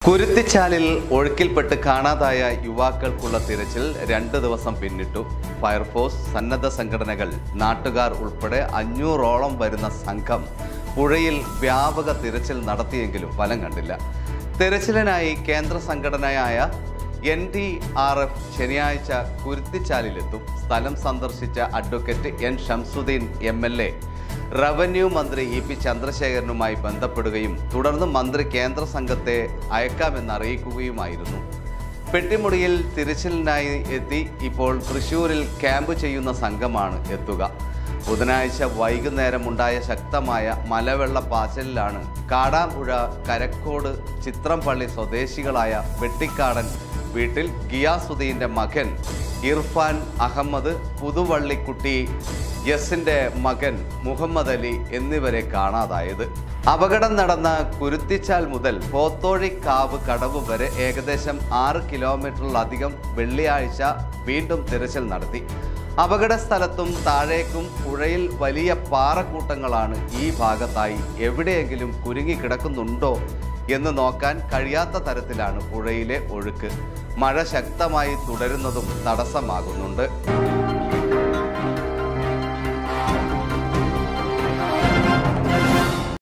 കുരുത്തിച്ചാലിൽ ഒഴുക്കിൽപ്പെട്ട് കാണാതായ യുവാക്കൾക്കുള്ള തിരച്ചിൽ രണ്ട് ദിവസം പിന്നിട്ടു ഫയർഫോഴ്സ് സന്നദ്ധ സംഘടനകൾ നാട്ടുകാർ ഉൾപ്പെടെ അഞ്ഞൂറോളം വരുന്ന സംഘം പുഴയിൽ വ്യാപക തിരച്ചിൽ നടത്തിയെങ്കിലും ഫലം കണ്ടില്ല തിരച്ചിലിനായി കേന്ദ്ര സംഘടനയായ എൻ ഡി ആർ എഫ് ശനിയാഴ്ച കുരുത്തിച്ചാലിലെത്തും സ്ഥലം സന്ദർശിച്ച advocate N Shamsuddin M L A revenue മന്ത്രി ഇ പി ചന്ദ്രശേഖരനുമായി ബന്ധപ്പെടുകയും തുടർന്ന് മന്ത്രി കേന്ദ്ര സംഘത്തെ അയക്കാമെന്ന് അറിയിക്കുകയുമായിരുന്നു പെട്ടിമുടിയിൽ തിരച്ചിലിനായി എത്തി ഇപ്പോൾ തൃശൂരിൽ ക്യാമ്പ് ചെയ്യുന്ന സംഘമാണ് എത്തുക ബുധനാഴ്ച വൈകുന്നേരമുണ്ടായ ശക്തമായ മലവെള്ള പാച്ചലിലാണ് കാടാമ്പുഴ കരക്കോട് ചിത്രംപള്ളി സ്വദേശികളായ വെട്ടിക്കാടൻ വീട്ടിൽ ഗിയാസുദ്ദീൻ്റെ മകൻ ഇർഫാൻ അഹമ്മദ് പുതുവള്ളിക്കുട്ടി യസിന്റെ മകൻ മുഹമ്മദ് അലി എന്നിവരെ കാണാതായത് അപകടം നടന്ന കുരുത്തിച്ചാൽ മുതൽ പോത്തോഴിക്കാവ് കടവ് വരെ ഏകദേശം ആറ് കിലോമീറ്ററിലധികം വെള്ളിയാഴ്ച വീണ്ടും തിരച്ചിൽ നടത്തി അപകട സ്ഥലത്തും താഴേക്കും പുഴയിൽ വലിയ പാറക്കൂട്ടങ്ങളാണ് ഈ ഭാഗത്തായി എവിടെയെങ്കിലും കുരുങ്ങിക്കിടക്കുന്നുണ്ടോ എന്ന് നോക്കാൻ കഴിയാത്ത തരത്തിലാണ് പുഴയിലെ ഒഴുക്ക് മഴ ശക്തമായി തുടരുന്നതും തടസ്സമാകുന്നുണ്ട്